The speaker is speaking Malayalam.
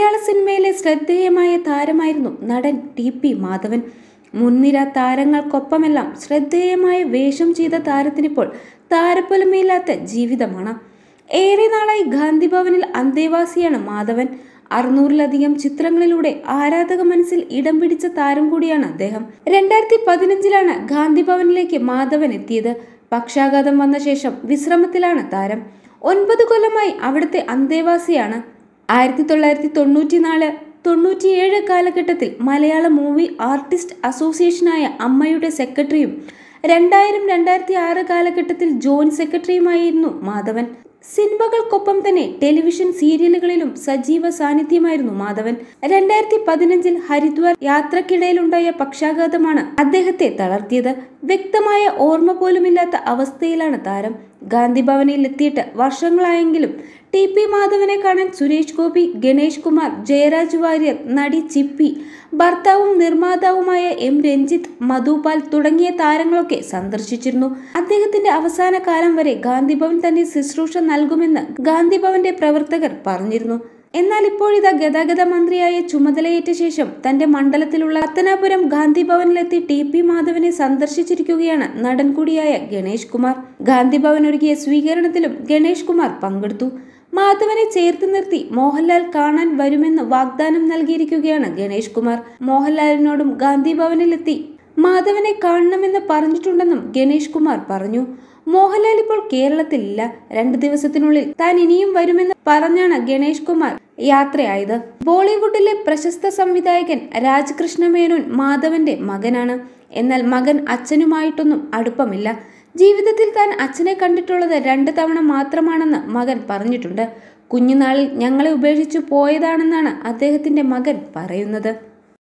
മലയാള സിനിമയിലെ ശ്രദ്ധേയമായ താരമായിരുന്നു നടൻ ടി പി മാധവൻ മുൻനിര താരങ്ങൾക്കൊപ്പമെല്ലാം ശ്രദ്ധേയമായ വേഷം ചെയ്ത താരത്തിനിപ്പോൾ താരപ്പൊലിമയില്ലാത്ത ജീവിതമാണ് ഏറെ നാളായി ഗാന്ധിഭവനിൽ അന്തേവാസിയാണ് മാധവൻ അറുന്നൂറിലധികം ചിത്രങ്ങളിലൂടെ ആരാധക മനസ്സിൽ ഇടം പിടിച്ച താരം കൂടിയാണ് അദ്ദേഹം രണ്ടായിരത്തി പതിനഞ്ചിലാണ് ഗാന്ധിഭവനിലേക്ക് മാധവൻ എത്തിയത് പക്ഷാഘാതം വന്ന ശേഷം വിശ്രമത്തിലാണ് താരം ഒൻപത് കൊല്ലമായി അവിടുത്തെ അന്തേവാസിയാണ് ആയിരത്തി തൊള്ളായിരത്തി തൊണ്ണൂറ്റിനാല് തൊണ്ണൂറ്റിയേഴ് കാലഘട്ടത്തിൽ മലയാള മൂവി ആർട്ടിസ്റ്റ് അസോസിയേഷനായ അമ്മയുടെ സെക്രട്ടറിയും രണ്ടായിരം രണ്ടായിരത്തി ആറ് കാലഘട്ടത്തിൽ ജോയിന്റ് സെക്രട്ടറിയുമായിരുന്നു മാധവൻ സിനിമകൾക്കൊപ്പം തന്നെ ടെലിവിഷൻ സീരിയലുകളിലും സജീവ സാന്നിധ്യമായിരുന്നു മാധവൻ രണ്ടായിരത്തി പതിനഞ്ചിൽ ഹരിദ്വാർ യാത്രക്കിടയിലുണ്ടായ പക്ഷാഘാതമാണ് അദ്ദേഹത്തെ തളർത്തിയത് വ്യക്തമായ ഓർമ്മ പോലുമില്ലാത്ത അവസ്ഥയിലാണ് താരം ഗാന്ധി ഭവനിൽ എത്തിയിട്ട് വർഷങ്ങളായെങ്കിലും ടി പി മാധവനെ കാണാൻ സുരേഷ് ഗോപി ഗണേഷ് കുമാർ ജയരാജ് വാര്യർ നടി ചിപ്പി ഭർത്താവും നിർമ്മാതാവുമായ എം രഞ്ജിത്ത് മധുപാൽ തുടങ്ങിയ താരങ്ങളൊക്കെ സന്ദർശിച്ചിരുന്നു അദ്ദേഹത്തിന്റെ അവസാന കാലം വരെ ഗാന്ധിഭവൻ തന്നെ ശുശ്രൂഷ നൽകുമെന്ന് ഗാന്ധിഭവന്റെ പ്രവർത്തകർ പറഞ്ഞിരുന്നു എന്നാൽ ഇപ്പോഴിതാ ഗതാഗത മന്ത്രിയായ ചുമതലയേറ്റ ശേഷം തന്റെ മണ്ഡലത്തിലുള്ള പത്തനാപുരം ഗാന്ധി ഭവനിലെത്തി ടി പി മാധവനെ സന്ദർശിച്ചിരിക്കുകയാണ് നടൻ കൂടിയായ ഗണേഷ് കുമാർ ഗാന്ധി ഭവൻ ഒരുക്കിയ സ്വീകരണത്തിലും ഗണേഷ് കുമാർ പങ്കെടുത്തു മാധവനെ ചേർത്ത് നിർത്തി മോഹൻലാൽ കാണാൻ വരുമെന്ന് വാഗ്ദാനം നൽകിയിരിക്കുകയാണ് ഗണേഷ് കുമാർ മോഹൻലാലിനോടും ഗാന്ധി ഭവനിലെത്തി മാധവനെ കാണണമെന്ന് പറഞ്ഞിട്ടുണ്ടെന്നും ഗണേഷ് കുമാർ പറഞ്ഞു മോഹൻലാൽ ഇപ്പോൾ കേരളത്തിലില്ല രണ്ടു ദിവസത്തിനുള്ളിൽ താൻ ഇനിയും വരുമെന്ന് പറഞ്ഞാണ് ഗണേഷ് കുമാർ യാത്രയായത് ബോളിവുഡിലെ പ്രശസ്ത സംവിധായകൻ രാജകൃഷ്ണ മേനോൻ മാധവന്റെ മകനാണ് എന്നാൽ മകൻ അച്ഛനുമായിട്ടൊന്നും അടുപ്പമില്ല ജീവിതത്തിൽ താൻ അച്ഛനെ കണ്ടിട്ടുള്ളത് രണ്ട് തവണ മാത്രമാണെന്ന് മകൻ പറഞ്ഞിട്ടുണ്ട് കുഞ്ഞുനാളിൽ ഞങ്ങളെ ഉപേക്ഷിച്ചു പോയതാണെന്നാണ് അദ്ദേഹത്തിന്റെ മകൻ പറയുന്നത്